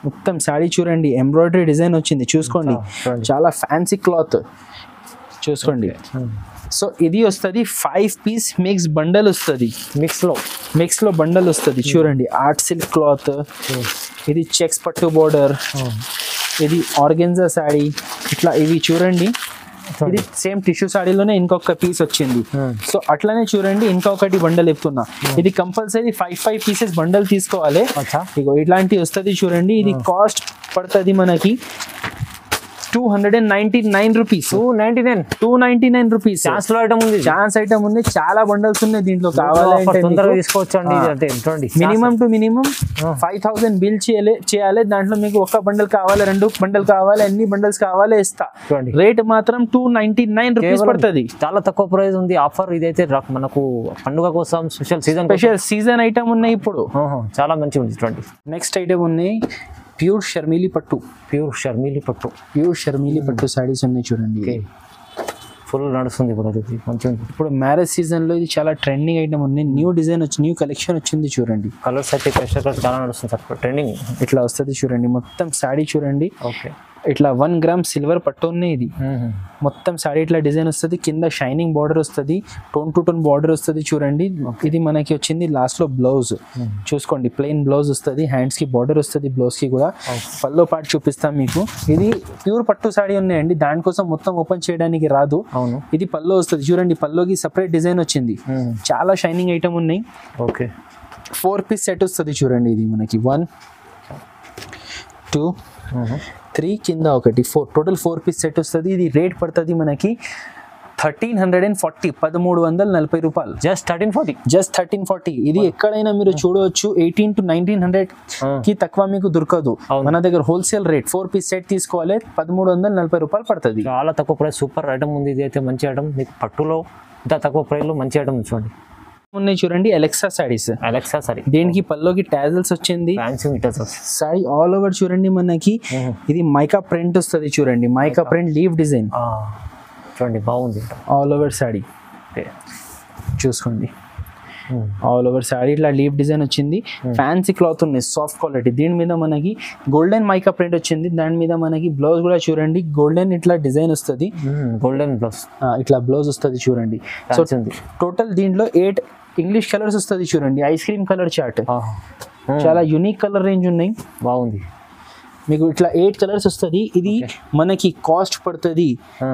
మొత్తం శారీ చూడండి ఎంబ్రాయిడరీ డిజైన్ వచ్చింది చూసుకోండి చూడండి. చాలా ఫ్యాన్సీ క్లాత్ చూసుకోండి సో ఇది వస్తుంది ఫైవ్ పీస్ మిక్స్ బండల్ వస్తుంది మిక్స్లో మిక్స్ లో బండల్ వస్తుంది చూడండి ఆర్ట్ సిల్క్ క్లాత్ ఇది చెక్స్ పట్టు బోర్డర్ ఇది ఆర్గెన్జా శారీ ఇట్లా ఇవి చూడండి ఇది సేమ్ టిష్యూ శారీలోనే ఇంకొక పీస్ వచ్చింది Hmm. సో అట్లనే చూడండి ఇంకొకటి బండల్ చెప్తున్నా ఇది compulsory five five pieces bundle తీసుకోవాలి అచ్చా ఇగో ఇట్లాంటి వస్తుంది చూడండి ఇది కాస్ట్ పడుతుంది మనకి two hundred and ninety nine rupees two ninety nine two ninety nine rupees ఛాన్స్లో ఐటమ్ ఉంది ఛాన్స్ ఐటమ్ ఉంది చాలా బండల్స్ ఉన్నాయి దీంట్లో Offer కావాలంటే తొందరగా మీకు. తీసుకోవచ్చు అండి ఆ. అంటే చూడండి మినిమం టు మినిమం ఆ. ఫైవ్ థౌసండ్ బిల్ చేయాలి చేయాలి దాంట్లో మీకు ఒక బండల్ కావాలి రెండు బండల్ కావాలి ఎన్ని బండల్స్ కావాలి ఇస్తా చూడండి రేట్ మాత్రం టూ నైన్టీ నైన్ రూపీస్ కేవలం పడుతుంది చాలా తక్కువ ప్రైస్ ఉంది ఆఫర్ ఇదైతే రా- మనకు పండుగ కోసం special season special season item ఉన్నాయి ఇప్పుడు చాలా మంచిగా ఉంది చూడండి నెక్స్ట్ ఐటమ్ ఉన్నాయి ప్యూర్ షర్మిలి పట్టు ప్యూర్ షర్మిలి పట్టు ప్యూర్ షర్మిలి పట్టు సారీస్ ఉన్నాయి చూడండి ఓకే ఫుల్ నడుస్తుంది ఇప్పుడు అది మంచిగా ఉంది ఇప్పుడు మ్యారేజ్ సీజన్ లో ఇది చాలా ట్రెండింగ్ ఐటమ్ ఉన్నాయి న్యూ డిజైన్ వచ్చి న్యూ కలెక్షన్ వచ్చింది చూడండి కలర్స్ అయితే ప్రెషర్ కలర్ చాలా నడుస్తుంది సార్ ట్రెండింగ్ ఇట్లా వస్తుంది చూడండి మొత్తం సాడీ చూడండి ఓకే ఇట్లా వన్ గ్రామ్ సిల్వర్ పట్టు ఉన్నాయి ఇది మొత్తం సారీ ఇట్లా డిజైన్ వస్తుంది కింద షైనింగ్ బార్డర్ వస్తుంది టోన్ టు టోన్ బార్డర్ వస్తుంది చూడండి ఇది మనకి వచ్చింది లాస్ట్ లో బ్లౌజ్ చూసుకోండి ప్లెయిన్ బ్లౌజ్ వస్తుంది హ్యాండ్స్ కి బార్డర్ వస్తుంది బ్లౌజ్ కి కూడా పల్లో పాటు చూపిస్తాం మీకు ఇది ప్యూర్ పట్టు సారీ ఉన్నాయండి దానికోసం మొత్తం ఓపెన్ చేయడానికి రాదు అవును ఇది పల్లో వస్తుంది చూడండి పల్లోకి సపరేట్ డిజైన్ వచ్చింది చాలా షైనింగ్ ఐటమ్ ఉన్నాయి ఓకే ఫోర్ పీస్ సెట్ వస్తుంది చూడండి ఇది మనకి వన్ టూ త్రీ కింద ఒకటి four total four piece set వస్తుంది ఇది రేట్ పడుతుంది మనకి థర్టీన్ హండ్రెడ్ అండ్ ఫార్టీ పదమూడు వందల నలభై రూపాయలు just thirteen forty just thirteen forty ఇది ఎక్కడైనా మీరు చూడవచ్చు ఎయిటీన్ టు నైన్టీన్ హండ్రెడ్ కి తక్కువ మీకు దొరకదు అవును. మన దగ్గర wholesale rate four piece set తీసుకోవాలి పదమూడు వందల నలభై రూపాయలు పడుతుంది చాలా తక్కువ ప్రైస్ సూపర్ ఐటమ్ ఉంది ఇది అయితే మంచి ఐటమ్ మీకు పట్టులో ఇంత తక్కువ ప్రైస్లో మంచి ఐటమ్ చూడండి ఉన్నాయి చూడండి ఎలెక్సా సారీస్ అలెక్సా సరే దీనికి పల్లోకి టాజల్స్ వచ్చింది fancy metres sari all over చూడండి మనకి ఇది మైకా ప్రింట్ వస్తుంది చూడండి మైకా ప్రింట్ లీవ్ డిజైన్ చూడండి బాగుంది ఆల్ ఓవర్ సారీ ఓకే చూసుకోండి ఆల్ ఓవర్ సారీ ఇట్లా లీవ్ డిజైన్ వచ్చింది ఫ్యాన్సీ క్లాత్ ఉన్నాయి సాఫ్ట్ క్వాలిటీ దీని మీద మనకి గోల్డెన్ మైకా ప్రింట్ వచ్చింది దాని మీద మనకి బ్లౌజ్ కూడా చూడండి గోల్డెన్ ఇట్లా డిజైన్ వస్తుంది గోల్డెన్ బ్లౌజ్ ఆ, ఇట్లా బ్లౌజ్ వస్తుంది చూడండి సో ఫ్యాన్సీ ఉంది టోటల్ దీంట్లో ఎయిట్ ఇంగ్లీష్ కలర్స్ వస్తుంది చూడండి ఐస్ క్రీమ్ కలర్ చార్ట్ చాలా యునిక్ కలర్ రేంజ్ ఉన్నాయి బాగుంది మీకు ఇట్లా ఎయిట్ కలర్స్ వస్తుంది ఇది మనకి కాస్ట్ పడుతుంది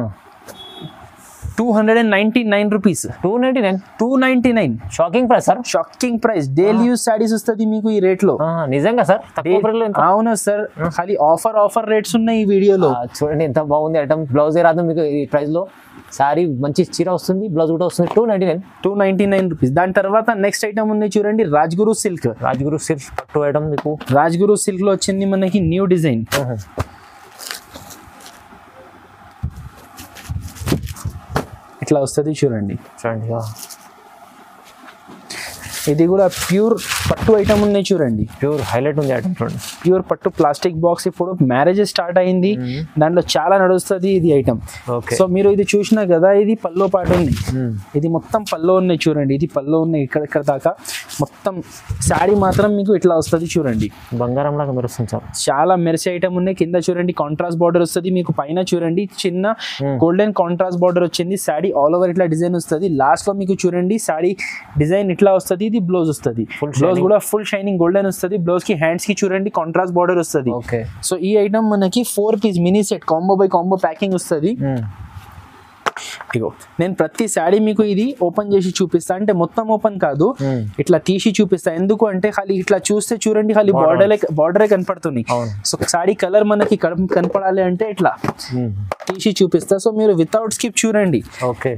two hundred and ninety nine rupees two ninety nine two ninety nine shocking price sir shocking price daily use saris వస్తుంది మీకు ఈ రేట్ లో నిజంగా సార్ తక్కువ ప్రైస్లో ఎంత అవును సార్ ఖాళీ ఆఫర్ ఆఫర్ రేట్స్ ఉన్నాయి ఈ వీడియోలో ఆ, చూడండి ఎంత బాగుంది ఐటమ్ బ్లౌజ్ రాదు మీకు ఈ ప్రైస్ లో సారీ మంచి చీర వస్తుంది బ్లౌజ్ కూడా వస్తుంది two ninety nine two ninety nine rupees దాని తర్వాత నెక్స్ట్ ఐటమ్ ఉంది చూడండి రాజ్గురు సిల్క్ రాజ్గురు సిల్క్ పట్టు ఐటమ్ మీకు రాజ్గురు సిల్క్ లో వచ్చింది మనకి న్యూ డిజైన్ ఇట్లా వస్తుంది చూడండి చూడండి ఇది కూడా ప్యూర్ పట్టు ఐటమ్ ఉన్నాయి చూడండి ప్యూర్ హైలైట్ ఉంది ఐటమ్ చూడండి ప్యూర్ పట్టు ప్లాస్టిక్ బాక్స్ ఇప్పుడు మ్యారేజ్ స్టార్ట్ అయింది దాంట్లో చాలా నడుస్తుంది ఇది ఐటమ్ ఓకే సో మీరు ఇది చూసినా కదా ఇది పల్లో పాట ఉంది ఇది మొత్తం పల్లో ఉన్నాయి చూడండి ఇది పల్లో ఉన్నాయి ఇక్కడ ఇక్కడ దాకా మొత్తం శారీ మాత్రం మీకు ఇట్లా వస్తుంది చూడండి బంగారం లాగా మెరుస్తుంది సార్ చాలా మెరిసే ఐటమ్ ఉన్నాయి కింద చూడండి కాంట్రాస్ట్ బార్డర్ వస్తుంది మీకు పైన చూడండి చిన్న గోల్డెన్ కాంట్రాస్ట్ బార్డర్ వచ్చింది శారీ ఆల్ ఓవర్ ఇట్లా డిజైన్ వస్తుంది లాస్ట్ లో మీకు చూడండి శారీ డిజైన్ ఇట్లా వస్తుంది ఇది బ్లౌజ్ వస్తుంది Full బ్లౌజ్ shining. కూడా ఫుల్ షైనింగ్ గోల్డెన్ వస్తుంది బ్లౌజ్ కి హ్యాండ్స్ కి చూడండి కాంట్రాస్ట్ బార్డర్ వస్తుంది ఓకే సో ఈ ఐటమ్ మనకి four piece mini set combo by combo packing వస్తుంది ఇగో నేను ప్రతి శారీ మీకు ఇది ఓపెన్ చేసి చూపిస్తా అంటే మొత్తం ఓపెన్ కాదు ఇట్లా తీసి చూపిస్తా ఎందుకు అంటే ఖాళీ ఇట్లా చూస్తే చూడండి ఖాళీ Border. బార్డర్ బార్డరే కనపడుతుంది అవును సో శారీ కలర్ మనకి కన- కనపడాలి అంటే ఇట్లా తీసి చూపిస్తా సో మీరు వితౌట్ స్కిప్ చూడండి ఓకే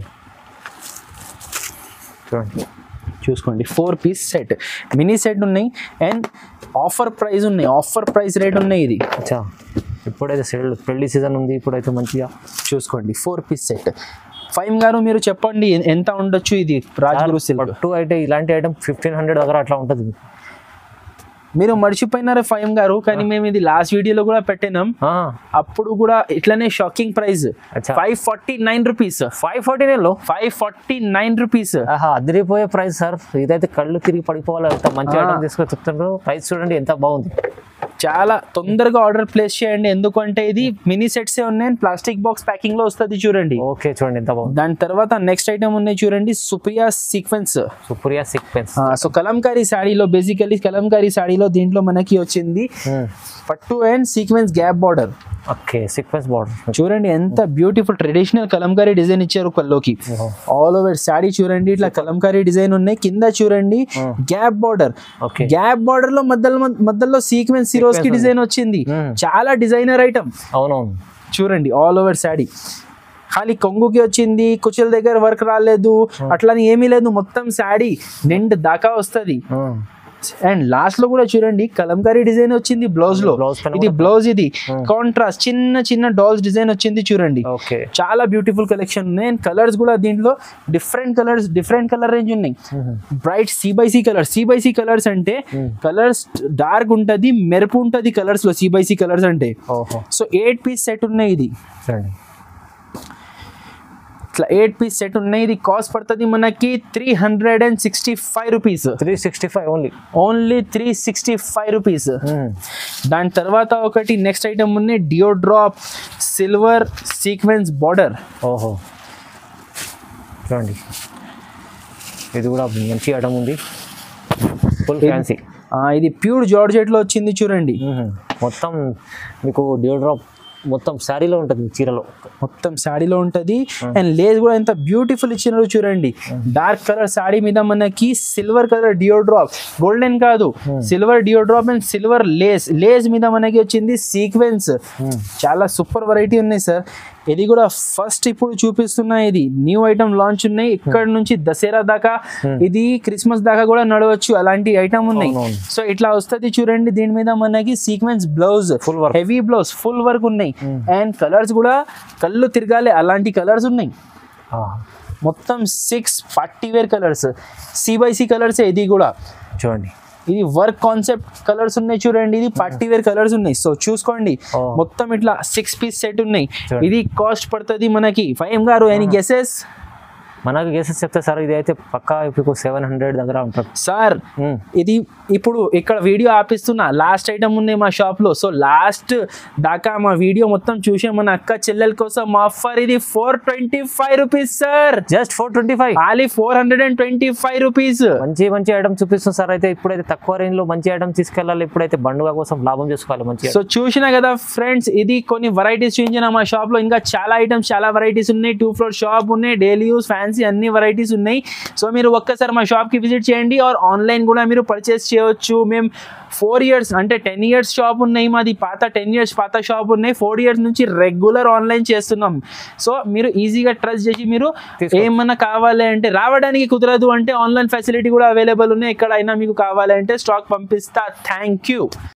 చూడండి చూసుకోండి four piece set mini set ఉన్నాయి అండ్ ఆఫర్ ప్రైస్ ఉన్నాయి ఆఫర్ ప్రైస్ రేట్ ఉన్నాయి ఇది అచ్చా ఇప్పుడైతే సెల్ పెళ్లి సీజన్ ఉంది ఇప్పుడైతే మంచిగా చూసుకోండి ఫోర్ పీస్ సెట్ ఫైవ్ గారు మీరు చెప్పండి ఎ- ఎంత ఉండొచ్చు ఇది రాజ్గురు సిల్క్ పట్టు అయితే ఇలాంటి ఐటమ్ ఫిఫ్టీన్ హండ్రెడ్ దగ్గర అట్లా ఉంటుంది మీరు మర్చిపోయినారు ఫైవ్ గారు కానీ మేము ఇది లాస్ట్ వీడియోలో కూడా పెట్టినాం ఆ, అప్పుడు కూడా ఇట్లనే షాకింగ్ ప్రైస్ అచ్చా. Five forty nine rupees five forty నైన్లో ఫైవ్ ఫార్టీ నైన్ రూపీస్ ఆహా అదిరిపోయే ప్రైస్ సార్ ఇదైతే కళ్ళు తిరిగి పడిపోవాలి అంత మంచి ఆ. ఐటమ్ తీసుకొని చెప్తున్నారు ప్రైస్ చూడండి ఎంత బాగుంది చాలా తొందరగా ఆర్డర్ ప్లేస్ చేయండి ఎందుకంటే ఇది మినీ సెట్సే ఉన్నాయి ప్లాస్టిక్ బాక్స్ ప్యాకింగ్ లో వస్తుంది చూడండి ఓకే చూడండి ఎంత బాగుంది దాని తర్వాత నెక్స్ట్ ఐటమ్ ఉన్నాయి చూడండి Supriya sequence Supriya sequence so Kalamkari సాడీలో బేసికలీ కలంకారీ సాడీలో దీంట్లో మనకి వచ్చింది పట్టు and sequence gap border okay sequence border చూడండి ఎంత బ్యూటిఫుల్ ట్రెడిషనల్ కలంకారీ డిజైన్ ఇచ్చారు పల్లోకి ఆల్ ఓవర్ సాడీ చూడండి ఇట్లా కలంకారీ డిజైన్ ఉన్నాయి కింద చూడండి gap border okay gap border లో మధ్యలో మధ్యలో సీక్వెన్స్ సిరోస్ కి డిజైన్ వచ్చింది Hmm. చాలా డిజైనర్ ఐటమ్ అవునవును చూడండి ఆల్ ఓవర్ శాడీ ఖాళీ కొంగుకి వచ్చింది కుచుల దగ్గర వర్క్ రాలేదు అట్లని ఏమీ లేదు మొత్తం శాడీ నిండు దాకా వస్తుంది అండ్ లాస్ట్ లో కూడా చూడండి కలంకారీ డిజైన్ వచ్చింది బ్లౌజ్ లో Blouse పైన ఇది బ్లౌజ్ ఇది కాంట్రాస్ట్ చిన్న చిన్న డాల్స్ డిజైన్ వచ్చింది చూడండి ఓకే చాలా బ్యూటిఫుల్ కలెక్షన్ ఉన్నాయి అండ్ కలర్స్ కూడా దీంట్లో different colours different colour range ఉన్నాయి bright C by C colours C by C colours అంటే కలర్స్ డార్క్ ఉంటది మెరుపు ఉంటది కలర్స్ లో సి బై సి కలర్స్ అంటే ఓహో సో ఎయిట్ పీస్ సెట్ ఉన్నాయి ఇది చూడండి ఇట్లా ఎయిట్ పీస్ సెట్ ఉన్నాయి ఇది కాస్ట్ పడుతుంది మనకి three hundred and sixty five rupees three sixty five only only three sixty five rupees దాని తర్వాత ఒకటి నెక్స్ట్ ఐటమ్ ఉంది dew drop silver sequence border ఓహో చూడండి ఇది కూడా మంచి ఐటమ్ ఉంది ఫుల్ ఫ్యాన్సీ ఇది ప్యూర్ జార్జెట్ లో వచ్చింది చూడండి మొత్తం మీకు డియోడ్రాప్ మొత్తం శారీలో ఉంటుంది చీరలో మొత్తం శాడీలో ఉంటది అండ్ లేస్ కూడా ఎంత బ్యూటిఫుల్ ఇచ్చినారు చూడండి డార్క్ కలర్ శాడీ మీద మనకి silver colour dew drop golden కాదు silver dew drop and silver lace lace మీద మనకి వచ్చింది సీక్వెన్స్ చాలా సూపర్ వెరైటీ ఉన్నాయి సార్ ఇది కూడా ఫస్ట్ ఇప్పుడు చూపిస్తున్నా ఇది న్యూ ఐటమ్ లాంచ్ ఉన్నాయి ఇక్కడ నుంచి దసరా దాకా ఇది క్రిస్మస్ దాకా కూడా నడవచ్చు అలాంటి ఐటమ్ ఉన్నాయి అవునవును. సో ఇట్లా వస్తుంది చూడండి దీని మీద మనకి sequence blouse Full work. Heavy blouse full work ఉన్నాయి అండ్ కలర్స్ కూడా కళ్ళు తిరగాలి అలాంటి కలర్స్ ఉన్నాయి మొత్తం six party wear colours C by C colours ఇది కూడా చూడండి ఇది వర్క్ కాన్సెప్ట్ కలర్స్ ఉన్నాయి చూడండి ఇది పార్టీ వేర్ కలర్స్ ఉన్నాయి సో చూసుకోండి Oh. మొత్తం ఇట్లా సిక్స్ పీస్ సెట్ ఉన్నాయి చూడండి. ఇది కాస్ట్ పడుతుంది మనకి ఫైవ్ గారు ఎనీ గెసెస్ మనకు గేసెస్ చెప్తే సార్ ఇది అయితే పక్కా ఇప్పుడు సెవెన్ హండ్రెడ్ దగ్గర ఉంటుంది సార్ మ్మ్. ఇది ఇప్పుడు ఇక్కడ వీడియో ఆపిస్తున్నా లాస్ట్ ఐటమ్ ఉన్నాయి మా షాప్ లో సో లాస్ట్ దాకా మా వీడియో మొత్తం చూసే మన అక్క చెల్లెల కోసం మా ఆఫర్ ఇది four twenty five rupees sir just four twenty five ఖాళీ four hundred and twenty five rupees మంచి మంచి ఐటమ్ చూపిస్తుంది సార్ అయితే ఇప్పుడైతే తక్కువ రేంజ్ లో మంచి ఐటమ్ తీసుకెళ్ళాలి ఇప్పుడైతే పండుగ కోసం లాభం చేసుకోవాలి మంచి సో చూసిన కదా ఫ్రెండ్స్ ఇది కొన్ని వెరైటీస్ చూపించిన మా షాప్ లో ఇంకా చాలా ఐటమ్స్ చాలా వెరైటీస్ ఉన్నాయి టూ ఫ్లోర్ షాప్ ఉన్నాయి డైలీ యూస్ ఫ్యాన్సీ అన్ని వెరైటీస్ ఉన్నాయి సో మీరు ఒక్కసారి మా షాప్ కి విజిట్ చేయండి ఆర్ ఆన్లైన్ కూడా మీరు పర్చేస్ చేయవచ్చు మేము ఫోర్ ఇయర్స్ అంటే టెన్ ఇయర్స్ షాప్ ఉన్నాయి మాది పాత టెన్ ఇయర్స్ పాత షాప్ ఉన్నాయి ఫోర్ ఇయర్స్ నుంచి రెగ్యులర్ ఆన్లైన్ చేస్తున్నాం సో మీరు ఈజీగా ట్రస్ట్ చేసి మీరు తీసుకో. ఏమన్నా కావాలి అంటే రావడానికి కుదరదు అంటే ఆన్లైన్ ఫెసిలిటీ కూడా అవైలబుల్ ఉన్నాయి ఎక్కడైనా మీకు కావాలంటే స్టాక్ పంపిస్తా థ్యాంక్ యూ